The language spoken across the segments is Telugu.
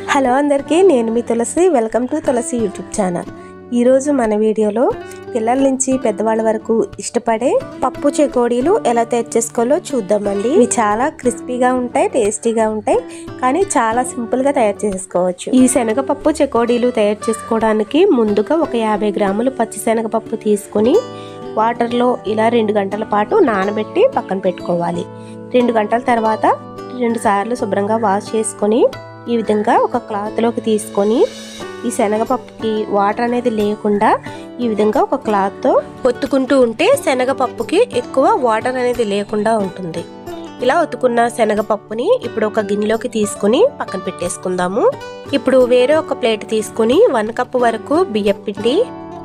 హలో అందరికీ నేను మీ Tulasi welcome to Tulasi YouTube channel ఈరోజు మన వీడియోలో పిల్లల నుంచి పెద్దవాళ్ళ వరకు ఇష్టపడే పప్పు చెకోడీలు ఎలా తయారు చేసుకోవాలో చూద్దామండి ఇవి చాలా క్రిస్పీగా ఉంటాయి టేస్టీగా ఉంటాయి కానీ చాలా సింపుల్గా తయారు చేసుకోవచ్చు ఈ శనగపప్పు చెకోడీలు తయారు చేసుకోవడానికి ముందుగా ఒక యాభై గ్రాములు పచ్చి శనగపప్పు తీసుకుని వాటర్లో ఇలా రెండు గంటల పాటు నానబెట్టి పక్కన పెట్టుకోవాలి రెండు గంటల తర్వాత రెండు సార్లు శుభ్రంగా వాష్ చేసుకొని ఈ విధంగా ఒక క్లాత్లోకి తీసుకొని ఈ శనగపప్పుకి వాటర్ అనేది లేకుండా ఈ విధంగా ఒక క్లాత్తో ఒత్తుకుంటూ ఉంటే శనగపప్పుకి ఎక్కువ వాటర్ అనేది లేకుండా ఉంటుంది ఇలా ఒత్తుకున్న శనగపప్పుని ఇప్పుడు ఒక గిన్నెలోకి తీసుకుని పక్కన పెట్టేసుకుందాము ఇప్పుడు వేరే ఒక ప్లేట్ తీసుకుని వన్ కప్ వరకు బియ్యం పిండి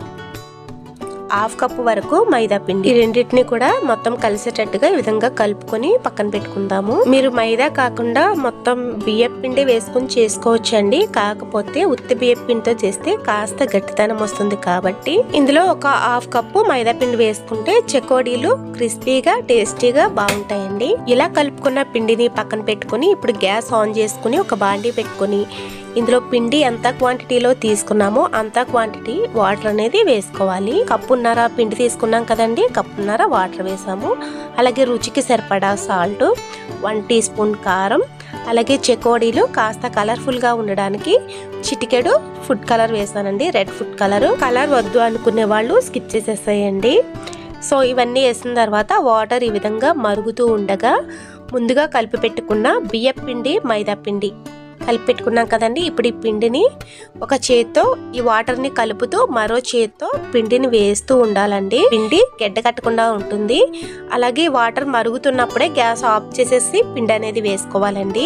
హాఫ్ కప్ వరకు మైదా పిండి ఈ రెండింటిని కూడా మొత్తం కలిసేటట్టుగా ఈ విధంగా కలుపుకొని పక్కన పెట్టుకుందాము మీరు మైదా కాకుండా మొత్తం బియ్యం పిండి వేసుకుని చేసుకోవచ్చండి కాకపోతే ఉత్తి బియ్యం పిండితో చేస్తే కాస్త గట్టితనం వస్తుంది కాబట్టి ఇందులో ఒక హాఫ్ కప్పు మైదా పిండి వేసుకుంటే చెకోడీలు క్రిస్పీగా టేస్టీగా బాగుంటాయండి ఇలా కలుపుకున్న పిండిని పక్కన పెట్టుకుని ఇప్పుడు గ్యాస్ ఆన్ చేసుకుని ఒక బాండీ పెట్టుకుని ఇందులో పిండి ఎంత క్వాంటిటీలో తీసుకున్నామో అంత క్వాంటిటీ వాటర్ అనేది వేసుకోవాలి కప్పున్నర పిండి తీసుకున్నాం కదండి కప్పున్నర వాటర్ వేసాము అలాగే రుచికి సరిపడా సాల్ట్ వన్ టీ స్పూన్ కారం అలాగే చెకోడీలు కాస్త కలర్ఫుల్గా ఉండడానికి చిటికెడు ఫుడ్ కలర్ వేసానండి రెడ్ ఫుడ్ కలర్ కలర్ వద్దు అనుకునే వాళ్ళు స్కిప్ చేసేసేయండి సో ఇవన్నీ వేసిన తర్వాత వాటర్ ఈ విధంగా మరుగుతూ ఉండగా ముందుగా కలిపి పెట్టుకున్న బియ్య పిండి మైదా పిండి కలిపి పెట్టుకున్నాం కదండి ఇప్పుడు ఈ పిండిని ఒక చేత్తో ఈ వాటర్ ని కలుపుతూ మరో చేత్తో పిండిని వేస్తూ ఉండాలండి పిండి గడ్డ కట్టకుండా ఉంటుంది అలాగే వాటర్ మరుగుతున్నప్పుడే గ్యాస్ ఆఫ్ చేసేసి పిండి అనేది వేసుకోవాలండి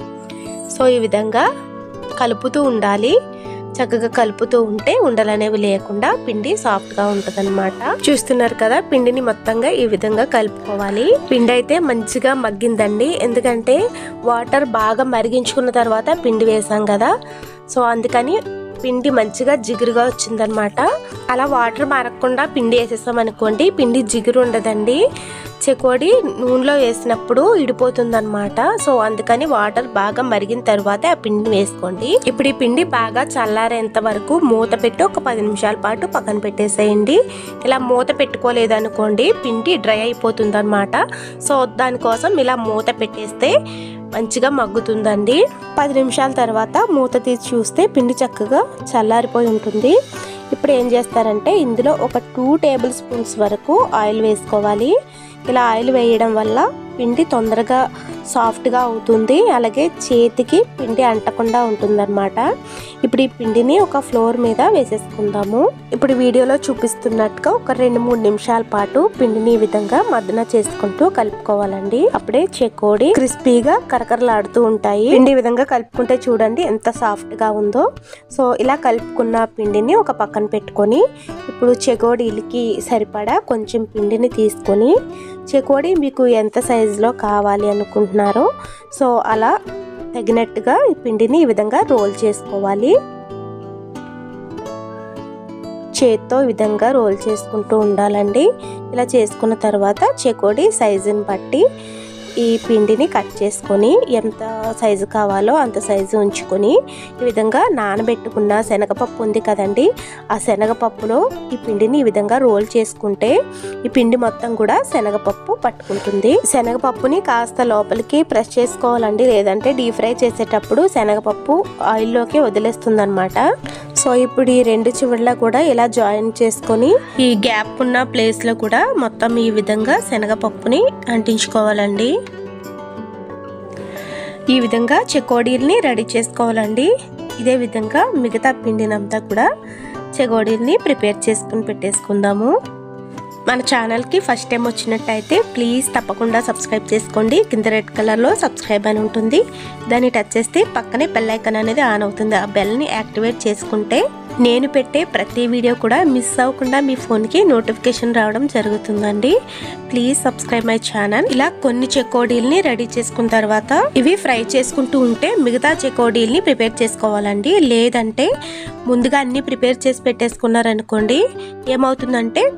సో ఈ విధంగా కలుపుతూ ఉండాలి చక్కగా కలుపుతూ ఉంటే ఉండలు అనేవి లేకుండా పిండి సాఫ్ట్ గా ఉంటదన్నమాట చూస్తున్నారు కదా పిండిని మొత్తంగా ఈ విధంగా కలుపుకోవాలి పిండి అయితే మంచిగా మగ్గిందండి ఎందుకంటే వాటర్ బాగా మరిగించుకున్న తర్వాత పిండి వేసాం కదా సో అందుకని పిండి మంచిగా జిగురుగా వచ్చిందనమాట అలా వాటర్ మారకుండా పిండి వేసేసాం అనుకోండి పిండి జిగురు ఉండదండి చెకోడి నూనెలో వేసినప్పుడు ఇడిపోతుంది అనమాట సో అందుకని వాటర్ బాగా మరిగిన తర్వాత ఆ పిండిని వేసుకోండి ఇప్పుడు ఈ పిండి బాగా చల్లారేంత వరకు మూత పెట్టి ఒక పది నిమిషాల పాటు పక్కన పెట్టేసేయండి ఇలా మూత పెట్టుకోలేదు అనుకోండి పిండి డ్రై అయిపోతుంది అనమాట సో దానికోసం ఇలా మూత పెట్టేస్తే మంచిగా మగ్గుతుందండి పది నిమిషాల తర్వాత మూత తీసి చూస్తే పిండి చక్కగా చల్లారిపోయి ఉంటుంది ఇప్పుడు ఏం చేస్తారంటే ఇందులో ఒక టూ టేబుల్ స్పూన్స్ వరకు ఆయిల్ వేసుకోవాలి ఇలా ఆయిల్ వేయడం వల్ల పిండి తొందరగా సాఫ్ట్గా అవుతుంది అలాగే చేతికి పిండి అంటకుండా ఉంటుందన్నమాట ఇప్పుడు ఈ పిండిని ఒక ఫ్లోర్ మీద వేసేసుకుందాము ఇప్పుడు వీడియోలో చూపిస్తున్నట్టుగా ఒక రెండు మూడు నిమిషాల పాటు పిండిని ఈ విధంగా మద్దన చేసుకుంటూ కలుపుకోవాలండి అప్పుడే చెకోడి క్రిస్పీగా కరకరలాడుతూ ఉంటాయి పిండి ఈ విధంగా కలుపుకుంటే చూడండి ఎంత సాఫ్ట్ గా ఉందో సో ఇలా కలుపుకున్న పిండిని ఒక పక్కన పెట్టుకొని ఇప్పుడు చెకోడీలకి సరిపడా కొంచెం పిండిని తీసుకొని చెకోడి మీకు ఎంత సైజులో కావాలి అనుకుంటున్నారో సో అలా తగినట్టుగా ఈ పిండిని ఈ విధంగా రోల్ చేసుకోవాలి చేత్తో ఈ విధంగా రోల్ చేసుకుంటూ ఉండాలండి ఇలా చేసుకున్న తర్వాత చెకోడి సైజుని బట్టి ఈ పిండిని కట్ చేసుకొని ఎంత సైజు కావాలో అంత సైజు ఉంచుకొని ఈ విధంగా నానబెట్టుకున్న శనగపప్పు ఉంది కదండి ఆ శనగపప్పులో ఈ పిండిని ఈ విధంగా రోల్ చేసుకుంటే ఈ పిండి మొత్తం కూడా శనగపప్పు పట్టుకుంటుంది శనగపప్పుని కాస్త లోపలికి ప్రెస్ చేసుకోవాలండి లేదంటే డీప్ ఫ్రై చేసేటప్పుడు శనగపప్పు ఆయిల్లోకి వదిలేస్తుంది అనమాట సో ఇప్పుడు ఈ రెండు చివర్లా కూడా ఇలా జాయిన్ చేసుకొని ఈ గ్యాప్ ఉన్న ప్లేస్ లో కూడా మొత్తం ఈ విధంగా శనగపప్పుని అంటించుకోవాలండి ఈ విధంగా చెకోడీల్ని రెడీ చేసుకోవాలండి ఇదే విధంగా మిగతా పిండినంతా కూడా చెకోడీల్ని ప్రిపేర్ చేసుకుని పెట్టేసుకుందాము మన ఛానల్కి ఫస్ట్ టైం వచ్చినట్టయితే ప్లీజ్ తప్పకుండా సబ్స్క్రైబ్ చేసుకోండి కింద రెడ్ కలర్లో సబ్స్క్రైబ్ అని ఉంటుంది దాన్ని టచ్ చేస్తే పక్కనే బెల్ ఐకాన్ అనేది ఆన్ అవుతుంది ఆ బెల్ని యాక్టివేట్ చేసుకుంటే నేను పెట్టే ప్రతి వీడియో కూడా మిస్ అవ్వకుండా మీ ఫోన్కి నోటిఫికేషన్ రావడం జరుగుతుందండి ప్లీజ్ సబ్స్క్రైబ్ మై ఛానల్ ఇలా కొన్ని చెకోడీల్ని రెడీ చేసుకున్న తర్వాత ఇవి ఫ్రై చేసుకుంటూ ఉంటే మిగతా చెకోడీల్ని ప్రిపేర్ చేసుకోవాలండి లేదంటే ముందుగా అన్ని ప్రిపేర్ చేసి పెట్టేసుకున్నారనుకోండి ఏమవుతుందంటే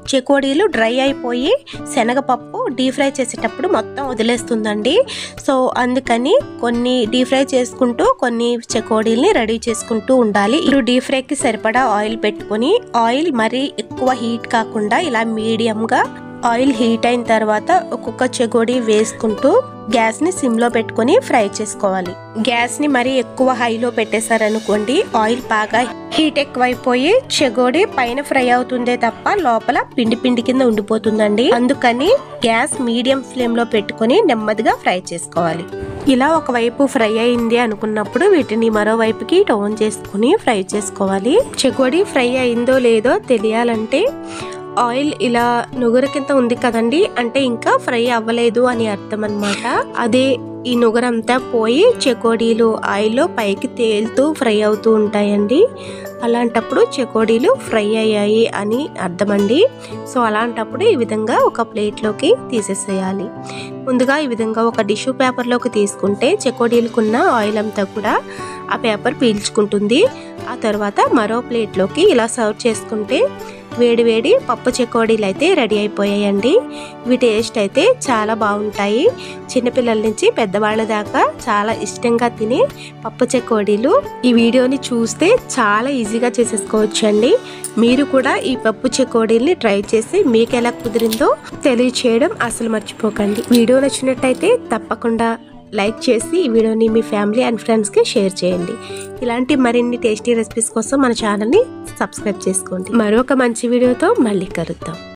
చెకోడీలు డ్రై అయిపోయి శనగపప్పు డీప్ ఫ్రై చేసేటప్పుడు మొత్తం వదిలేస్తుందండి సో అందుకని కొన్ని డీప్ ఫ్రై చేసుకుంటూ కొన్ని చెకోడీల్ని రెడీ చేసుకుంటూ ఉండాలి ఇప్పుడు డీప్ ఫ్రైకి సరిపడా ఆయిల్ పెట్టుకొని ఆయిల్ మరీ ఎక్కువ హీట్ కాకుండా ఇలా మీడియంగా ఆయిల్ హీట్ అయిన తర్వాత ఒక్కొక్క చెగోడి వేసుకుంటూ గ్యాస్ ని సిమ్ లో పెట్టుకొని ఫ్రై చేసుకోవాలి గ్యాస్ ని మరీ ఎక్కువ హైలో పెట్టేశారనుకోండి ఆయిల్ బాగా హీట్ ఎక్కువైపోయి చెగోడి పైన ఫ్రై అవుతుందే తప్ప లోపల పిండి పిండి కింద ఉండిపోతుందండి అందుకని గ్యాస్ మీడియం ఫ్లేమ్ లో పెట్టుకొని నెమ్మదిగా ఫ్రై చేసుకోవాలి ఇలా ఒకవైపు ఫ్రై అయింది అనుకున్నప్పుడు వీటిని మరోవైపుకి టర్న్ చేసుకుని ఫ్రై చేసుకోవాలి చెగోడి ఫ్రై అయిందో లేదో తెలియాలంటే ఆయిల్ ఇలా నుగురు కింద ఉంది కదండి అంటే ఇంకా ఫ్రై అవ్వలేదు అని అర్థం అనమాట అదే ఈ నుగరంతా పోయి చెకోడీలు ఆయిల్లో పైకి తేలుతూ ఫ్రై అవుతూ ఉంటాయండి అలాంటప్పుడు చెకోడీలు ఫ్రై అయ్యాయి అని అర్థమండి సో అలాంటప్పుడు ఈ విధంగా ఒక ప్లేట్లోకి తీసేసేయాలి ముందుగా ఈ విధంగా ఒక టిష్యూ పేపర్లోకి తీసుకుంటే చెకోడీలకున్న ఆయిల్ అంతా కూడా ఆ పేపర్ పీల్చుకుంటుంది ఆ తర్వాత మరో ప్లేట్లోకి ఇలా సర్వ్ చేసుకుంటే వేడి వేడి పప్పు చెకోడీలు అయితే రెడీ అయిపోయాయండి ఇవి టేస్ట్ అయితే చాలా బాగుంటాయి చిన్నపిల్లల నుంచి పెద్దవాళ్ళ దాకా చాలా ఇష్టంగా తినే పప్పు చెకోడీలు ఈ వీడియోని చూస్తే చాలా ఈజీగా చేసేసుకోవచ్చు అండి మీరు కూడా ఈ పప్పు చెకోడీల్ని ట్రై చేసి మీకు ఎలా కుదిరిందో తెలియచేయడం అసలు మర్చిపోకండి వీడియో నచ్చినట్టయితే తప్పకుండా లైక్ చేసి ఈ వీడియోని మీ ఫ్యామిలీ అండ్ ఫ్రెండ్స్కి షేర్ చేయండి ఇలాంటి మరిన్ని టేస్టీ రెసిపీస్ కోసం మన ఛానల్ని సబ్స్క్రైబ్ చేసుకోండి మరొక మంచి వీడియోతో మళ్ళీ కలుద్దాం